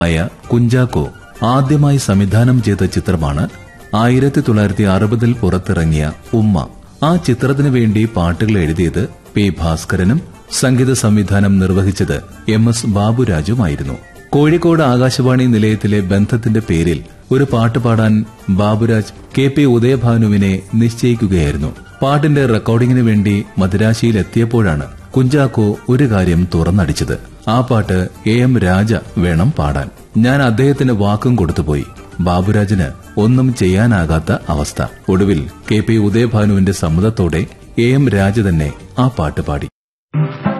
ആയ കുഞ്ചാക്കോ ആദ്യമായി സംവിധാനം ചെയ്ത ചിത്രമാണ് ആയിരത്തി തൊള്ളായിരത്തി അറുപതിൽ പുറത്തിറങ്ങിയ ഉമ്മ ആ ചിത്രത്തിനു വേണ്ടി പാട്ടുകൾ എഴുതിയത് പി ഭാസ്കരനും സംഗീത സംവിധാനം നിർവഹിച്ചത് എം എസ് ബാബുരാജുമായിരുന്നു കോഴിക്കോട് ആകാശവാണി നിലയത്തിലെ ബന്ധത്തിന്റെ പേരിൽ ഒരു പാട്ട് പാടാൻ ബാബുരാജ് കെ പി ഉദയഭാനുവിനെ നിശ്ചയിക്കുകയായിരുന്നു പാട്ടിന്റെ റെക്കോർഡിംഗിന് വേണ്ടി മദിരാശിയിൽ എത്തിയപ്പോഴാണ് കുഞ്ചാക്കോ ഒരു കാര്യം തുറന്നടിച്ചത് ആ പാട്ട് എ എം രാജ വേണം പാടാൻ ഞാൻ അദ്ദേഹത്തിന് വാക്കും കൊടുത്തുപോയി ബാബുരാജിന് ഒന്നും ചെയ്യാനാകാത്ത അവസ്ഥ ഒടുവിൽ കെ പി ഉദയഭാനുവിന്റെ സമ്മതത്തോടെ എ എം രാജ തന്നെ ആ പാട്ട് പാടി